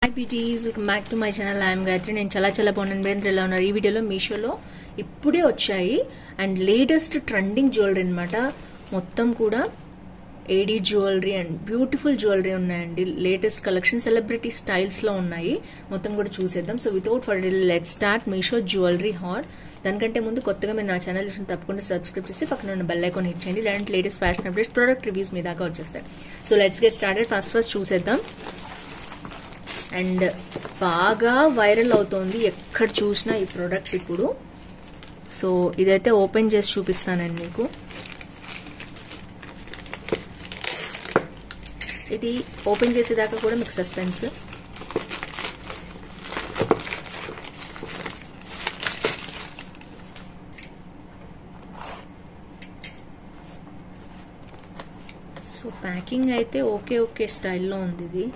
high beauties welcome back to my channel I'm Gayatri నేను చాలా చాలా బాగున్నాను వీరేంద్ర ఎలా ఉన్నారు ఈ వీడియోలో మీషోలో ఇప్పుడే వచ్చాయి అండ్ లేటెస్ట్ ట్రెండింగ్ జ్యువెలరీ అనమాట మొత్తం కూడా AD jewellery and beautiful jewellery ఉన్నాయండి లేటెస్ట్ కలెక్షన్ సెలబ్రిటీ స్టైల్స్లో ఉన్నాయి మొత్తం కూడా చూసేద్దాం so without for let start Meesho jewellery హార్ దానికంటే ముందు కొత్తగా మీరు నా ఛానల్ చూసిన తప్పకుండా సబ్స్క్రైబ్ చేసి పక్కన ఉన్న బెల్ ఐకాన్ హిట్ చేయండి ఇలాంటి latest fashion updates product reviews మీ దాకా వచ్చేస్తాయి so let's get started first first చూసేద్దాం అండ్ బాగా వైరల్ అవుతోంది ఎక్కడ చూసినా ఈ ప్రోడక్ట్ ఇప్పుడు సో ఇదైతే ఓపెన్ చేసి చూపిస్తానండి మీకు ఇది ఓపెన్ చేసేదాకా కూడా మీకు సస్పెన్స్ సో ప్యాకింగ్ అయితే ఓకే ఓకే స్టైల్లో ఉంది ఇది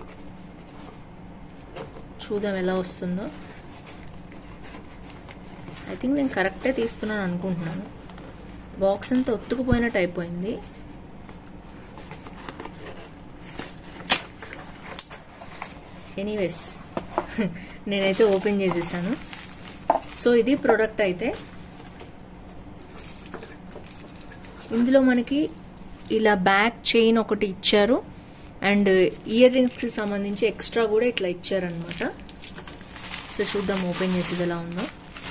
చూద్దాం ఎలా వస్తుందో ఐ థింక్ నేను కరెక్టే తీస్తున్నాను అనుకుంటున్నాను బాక్స్ అంతా ఒత్తుకుపోయినట్టు అయిపోయింది ఎనీవేస్ నేనైతే ఓపెన్ చేసేసాను సో ఇది ప్రోడక్ట్ అయితే ఇందులో మనకి ఇలా బ్యాక్ చైన్ ఒకటి ఇచ్చారు అండ్ ఇయర్ రింగ్స్కి సంబంధించి ఎక్స్ట్రా కూడా ఇట్లా ఇచ్చారనమాట సో చూద్దాం ఓపెన్ చేసేది ఎలా ఉందో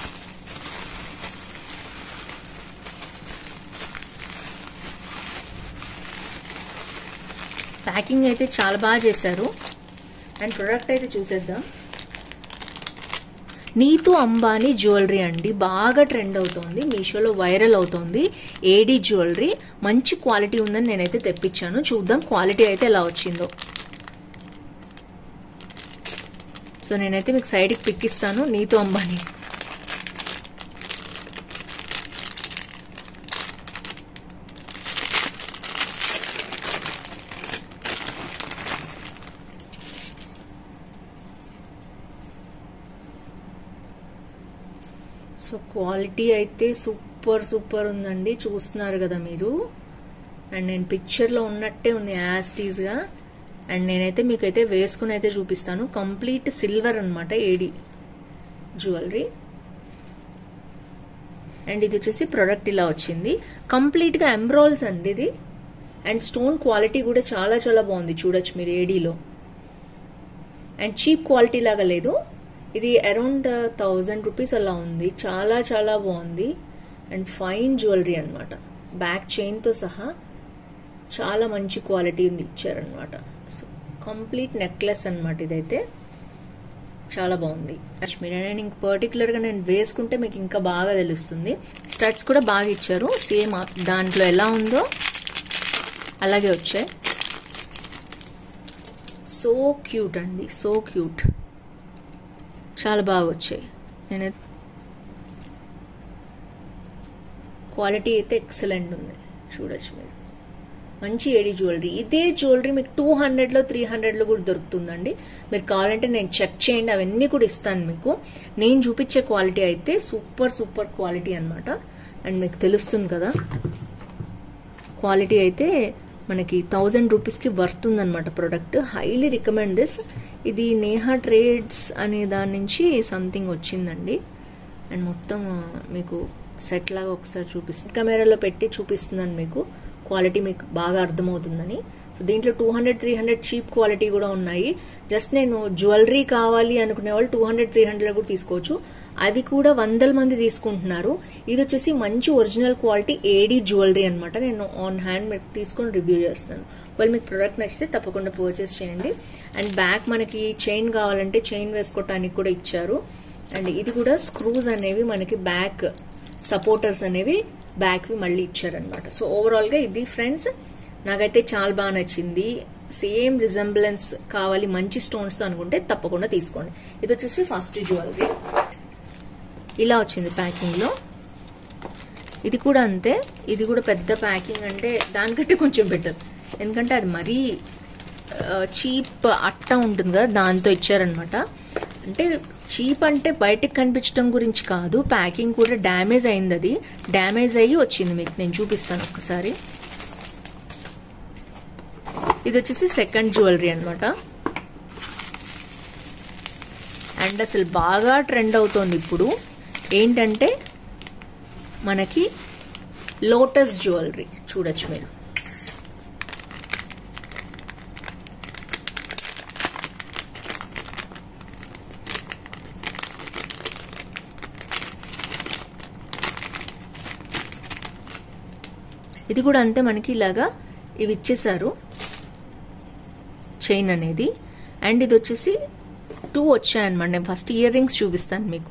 ప్యాకింగ్ అయితే చాలా బాగా చేశారు అండ్ ప్రొడక్ట్ అయితే చూసేద్దాం నీతు అంబానీ జ్యువెలరీ అండి బాగా ట్రెండ్ అవుతోంది మీషోలో వైరల్ అవుతోంది ఏడీ జ్యువెలరీ మంచి క్వాలిటీ ఉందని నేనైతే తెప్పించాను చూద్దాం క్వాలిటీ అయితే ఎలా వచ్చిందో సో నేనైతే మీకు సైడ్కి పిక్ ఇస్తాను నీతు అంబానీ సో క్వాలిటీ అయితే సూపర్ సూపర్ ఉందండి చూస్తున్నారు కదా మీరు అండ్ నేను పిక్చర్లో ఉన్నట్టే ఉంది యాస్టీస్గా అండ్ నేనైతే మీకైతే వేసుకుని అయితే చూపిస్తాను కంప్లీట్ సిల్వర్ అనమాట ఏడి జ్యువెలరీ అండ్ ఇది వచ్చేసి ప్రొడక్ట్ ఇలా వచ్చింది కంప్లీట్గా ఎంబ్రాల్స్ అండి ఇది అండ్ స్టోన్ క్వాలిటీ కూడా చాలా చాలా బాగుంది చూడొచ్చు మీరు ఏడీలో అండ్ చీప్ క్వాలిటీ లాగా లేదు ఇది అరౌండ్ థౌజండ్ రూపీస్ అలా ఉంది చాలా చాలా బాగుంది అండ్ ఫైన్ జ్యువెలరీ అనమాట బ్యాక్ చైన్తో సహా చాలా మంచి క్వాలిటీ ఉంది ఇచ్చారనమాట సో కంప్లీట్ నెక్లెస్ అనమాట ఇదైతే చాలా బాగుంది కాశ్మీర్ అండ్ ఇంక పర్టికులర్గా నేను వేసుకుంటే మీకు ఇంకా బాగా తెలుస్తుంది స్టడ్స్ కూడా బాగా ఇచ్చారు సేమ్ దాంట్లో ఎలా ఉందో అలాగే వచ్చాయి సో క్యూట్ అండి సో క్యూట్ చాలా బాగా వచ్చాయి నేను క్వాలిటీ అయితే ఎక్సలెంట్ ఉంది చూడొచ్చు మీరు మంచి ఏడి జ్యువెలరీ ఇదే జ్యువెలరీ మీకు టూ హండ్రెడ్లో త్రీ హండ్రెడ్లో కూడా దొరుకుతుందండి మీరు కావాలంటే నేను చెక్ చేయండి అవన్నీ కూడా ఇస్తాను మీకు నేను చూపించే క్వాలిటీ అయితే సూపర్ సూపర్ క్వాలిటీ అనమాట అండ్ మీకు తెలుస్తుంది కదా క్వాలిటీ అయితే మనకి థౌజండ్ రూపీస్కి వర్త్ ఉందన్నమాట ప్రోడక్ట్ హైలీ రికమెండ్ దిస్ ఇది నేహా ట్రేడ్స్ అనే దాని నుంచి సంథింగ్ వచ్చిందండి అండ్ మొత్తం మీకు సెట్ లాగా ఒకసారి చూపిస్తుంది కెమెరాలో పెట్టి చూపిస్తున్నాను మీకు క్వాలిటీ మీకు బాగా అర్థమవుతుందని సో దీంట్లో two hundred three hundred cheap quality కూడా ఉన్నాయి జస్ట్ నేను జ్యువెలరీ కావాలి అనుకునే వాళ్ళు టూ హండ్రెడ్ త్రీ హండ్రెడ్ కూడా తీసుకోవచ్చు అవి కూడా వందల మంది తీసుకుంటున్నారు ఇది వచ్చేసి మంచి ఒరిజినల్ క్వాలిటీ ఏడీ జ్యువెలరీ అనమాట నేను ఆన్ హ్యాండ్ మీకు తీసుకొని రివ్యూ చేస్తున్నాను ఒకవేళ మీకు ప్రోడక్ట్ నచ్చితే తప్పకుండా పర్చేస్ చేయండి అండ్ బ్యాక్ మనకి చైన్ కావాలంటే చైన్ వేసుకోవటానికి కూడా ఇచ్చారు అండ్ ఇది కూడా స్క్రూస్ అనేవి మనకి బ్యాక్ సపోర్టర్స్ అనేవి బ్యాక్వి మళ్ళీ ఇచ్చారనమాట సో ఓవరాల్గా ఇది ఫ్రెండ్స్ నాకైతే చాలా బాగా నచ్చింది సేమ్ రిజంబ్లెన్స్ కావాలి మంచి స్టోన్స్తో అనుకుంటే తప్పకుండా తీసుకోండి ఇది వచ్చేసి ఫస్ట్ జ్యువెలరీ ఇలా వచ్చింది ప్యాకింగ్లో ఇది కూడా అంతే ఇది కూడా పెద్ద ప్యాకింగ్ అంటే దానికంటే కొంచెం బెటర్ ఎందుకంటే అది మరీ చీప్ అట్ట ఉంటుంది కదా దాంతో ఇచ్చారనమాట అంటే చీప్ అంటే బయటకు కనిపించడం గురించి కాదు ప్యాకింగ్ కూడా డ్యామేజ్ అయింది అది డ్యామేజ్ అయ్యి వచ్చింది మీకు నేను చూపిస్తాను ఒకసారి ఇది వచ్చేసి సెకండ్ జ్యువెలరీ అనమాట అండ్ అసలు బాగా ట్రెండ్ అవుతోంది ఇప్పుడు ఏంటంటే మనకి లోటస్ జ్యువెలరీ చూడొచ్చు మీరు ఇది కూడా అంతే మనకి ఇలాగా ఇవి ఇచ్చేసారు చైన్ అనేది అండ్ ఇది వచ్చేసి టూ వచ్చాయన్నమాట నేను ఫస్ట్ ఇయర్ రింగ్స్ చూపిస్తాను మీకు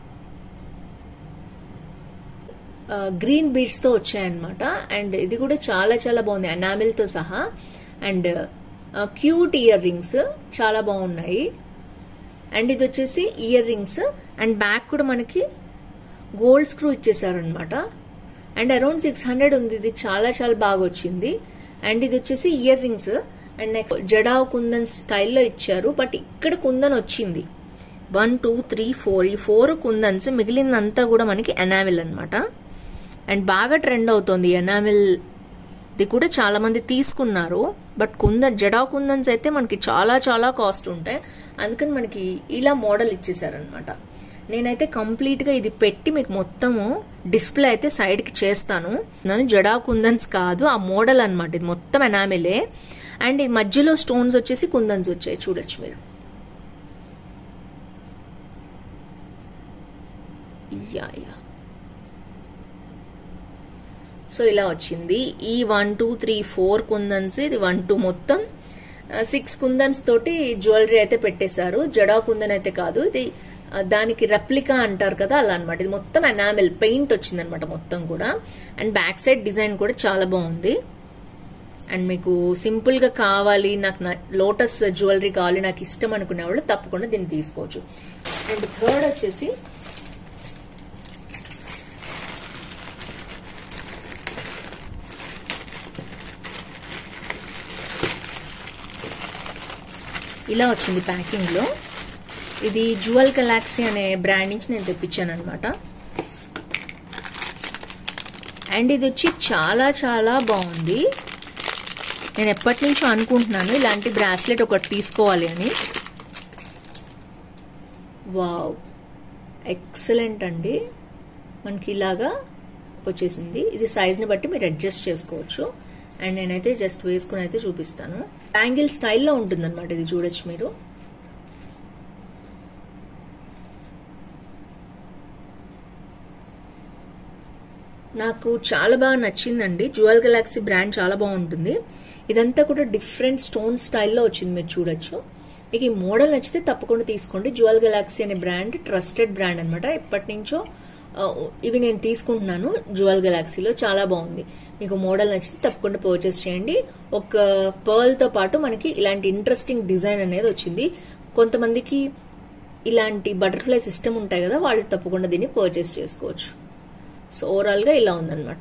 గ్రీన్ బీడ్స్తో వచ్చాయన్నమాట అండ్ ఇది కూడా చాలా చాలా బాగుంది అనామిల్తో సహా అండ్ క్యూట్ ఇయర్ రింగ్స్ చాలా బాగున్నాయి అండ్ ఇది వచ్చేసి ఇయర్ రింగ్స్ అండ్ బ్యాక్ కూడా మనకి గోల్డ్ స్క్రూ ఇచ్చేసారనమాట అండ్ అరౌండ్ సిక్స్ హండ్రెడ్ ఉంది ఇది చాలా చాలా బాగా వచ్చింది అండ్ ఇది వచ్చేసి earrings and next jadau kundan స్టైల్లో ఇచ్చారు బట్ ఇక్కడ కుందన్ వచ్చింది వన్ టూ త్రీ ఫోర్ ఈ ఫోర్ కుందన్స్ మిగిలినంతా కూడా మనకి ఎనామిల్ అనమాట అండ్ బాగా ట్రెండ్ అవుతుంది ఎనామిల్ ఇది కూడా చాలా మంది తీసుకున్నారు బట్ కుందన్ జడా కుందన్స్ అయితే మనకి చాలా చాలా కాస్ట్ ఉంటాయి అందుకని మనకి ఇలా మోడల్ ఇచ్చేసారనమాట నేనైతే కంప్లీట్గా ఇది పెట్టి మీకు మొత్తము డిస్ప్లే అయితే సైడ్కి చేస్తాను నన్ను జడా కుందన్స్ కాదు ఆ మోడల్ అనమాట ఇది మొత్తం ఎనామిలే అండ్ ఈ మధ్యలో స్టోన్స్ వచ్చేసి కుందన్స్ వచ్చాయి చూడొచ్చు మీరు యా యా సో ఇలా వచ్చింది ఈ one two three four kundans ఇది వన్ టూ మొత్తం సిక్స్ కుందన్స్ తోటి జ్యువెలరీ అయితే పెట్టేశారు జడా కుందన్ అయితే కాదు ఇది దానికి రెప్లికా అంటారు కదా అలా అనమాట ఇది మొత్తం ఎనామిల్ పెయింట్ వచ్చిందనమాట మొత్తం కూడా అండ్ బ్యాక్ సైడ్ డిజైన్ కూడా చాలా బాగుంది అండ్ మీకు సింపుల్గా కావాలి నాకు నా లోటస్ జ్యువెలరీ కావాలి నాకు ఇష్టం అనుకునే వాళ్ళు తప్పకుండా దీన్ని తీసుకోవచ్చు అండ్ థర్డ్ వచ్చేసి ఇలా వచ్చింది ప్యాకింగ్లో ఇది జువల్ గెలాక్సీ అనే బ్రాండ్ నుంచి నేను తెప్పించాను అనమాట అండ్ ఇది వచ్చి చాలా చాలా బాగుంది నేను ఎప్పటి నుంచో అనుకుంటున్నాను ఇలాంటి బ్రాస్లెట్ ఒకటి తీసుకోవాలి అని వావ్ ఎక్సలెంట్ అండి మనకి ఇలాగా వచ్చేసింది ఇది సైజ్ని బట్టి మీరు అడ్జస్ట్ చేసుకోవచ్చు అండ్ నేనైతే జస్ట్ వేసుకుని అయితే చూపిస్తాను బ్యాంగిల్ స్టైల్లో ఉంటుందన్నమాట ఇది చూడొచ్చు మీరు నాకు చాలా బాగా నచ్చిందండి జ్యువెల్ గెలాక్సీ బ్రాండ్ చాలా బాగుంటుంది ఇదంతా కూడా డిఫరెంట్ స్టోన్ స్టైల్లో వచ్చింది మీరు చూడొచ్చు మీకు ఈ మోడల్ నచ్చితే తప్పకుండా తీసుకోండి జ్యువెల్ గెలాక్సీ అనే బ్రాండ్ ట్రస్టెడ్ బ్రాండ్ అనమాట ఎప్పటి నుంచో ఇవి నేను తీసుకుంటున్నాను జ్యువెల్ గెలాక్సీలో చాలా బాగుంది మీకు మోడల్ నచ్చితే తప్పకుండా పర్చేస్ చేయండి ఒక పర్ల్తో పాటు మనకి ఇలాంటి ఇంట్రెస్టింగ్ డిజైన్ అనేది వచ్చింది కొంతమందికి ఇలాంటి బటర్ఫ్లై సిస్టమ్ ఉంటాయి కదా వాళ్ళు తప్పకుండా దీన్ని పర్చేస్ చేసుకోవచ్చు సో ఓవరాల్గా ఇలా ఉందన్నమాట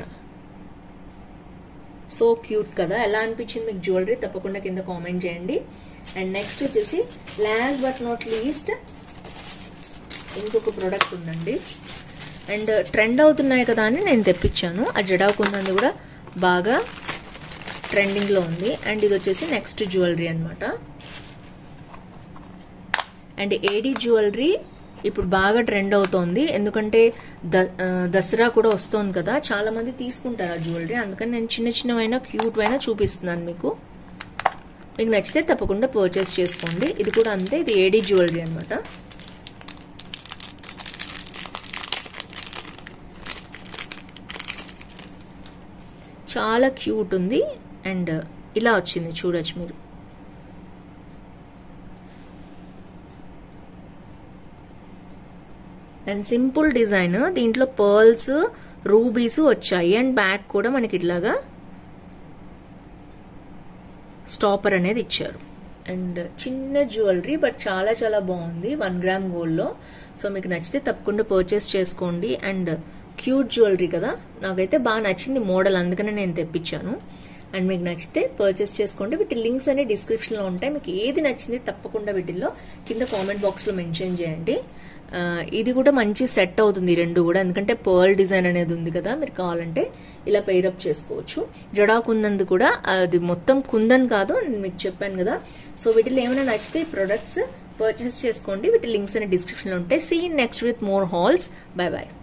సో క్యూట్ కదా ఎలా అనిపించింది మీకు జ్యువెలరీ తప్పకుండా కింద కామెంట్ చేయండి అండ్ నెక్స్ట్ వచ్చేసి లాస్ట్ బట్ నాట్ లీస్ట్ ఇంకొక ప్రోడక్ట్ ఉందండి అండ్ ట్రెండ్ అవుతున్నాయి కదా అని నేను తెప్పించాను ఆ జడాకుందంది కూడా బాగా ట్రెండింగ్లో ఉంది అండ్ ఇది వచ్చేసి నెక్స్ట్ జ్యువెలరీ అనమాట అండ్ ఏడీ జ్యువెలరీ ఇప్పుడు బాగా ట్రెండ్ అవుతోంది ఎందుకంటే ద దసరా కూడా వస్తోంది కదా చాలా మంది తీసుకుంటారు ఆ జ్యువెలరీ అందుకని నేను చిన్న చిన్నవైనా క్యూట్ అయినా చూపిస్తున్నాను మీకు మీకు నచ్చితే తప్పకుండా పర్చేస్ చేసుకోండి ఇది కూడా అంతే ఇది ఏడీ జ్యువెలరీ అనమాట చాలా క్యూట్ ఉంది అండ్ ఇలా వచ్చింది చూడొచ్చు మీరు అండ్ సింపుల్ డిజైన్ దీంట్లో పర్ల్స్ రూబీస్ వచ్చాయి అండ్ బ్యాక్ కూడా మనకి ఇట్లాగా స్టాపర్ అనేది ఇచ్చారు అండ్ చిన్న జ్యువెలరీ బట్ చాలా చాలా బాగుంది వన్ గ్రామ్ గోల్డ్లో సో మీకు నచ్చితే తప్పకుండా పర్చేస్ చేసుకోండి అండ్ క్యూట్ జ్యువెలరీ కదా నాకైతే బాగా నచ్చింది మోడల్ అందుకనే నేను తెప్పించాను అండ్ మీకు నచ్చితే పర్చేస్ చేసుకోండి వీటి లింక్స్ అనే డిస్క్రిప్షన్లో ఉంటాయి మీకు ఏది నచ్చింది తప్పకుండా వీటిల్లో కింద కామెంట్ బాక్స్లో మెన్షన్ చేయండి ఇది కూడా మంచి సెట్ అవుతుంది ఈ రెండు కూడా ఎందుకంటే పర్ల్ డిజైన్ అనేది ఉంది కదా మీరు కావాలంటే ఇలా పెయిరప్ చేసుకోవచ్చు జడా కుందంది కూడా అది మొత్తం కుందన్ కాదు నేను మీకు చెప్పాను కదా సో వీటిలో ఏమైనా నచ్చితే ఈ ప్రొడక్ట్స్ పర్చేస్ చేసుకోండి వీటి లింక్స్ అనే డిస్క్రిప్షన్లో ఉంటాయి see next with more hauls bye by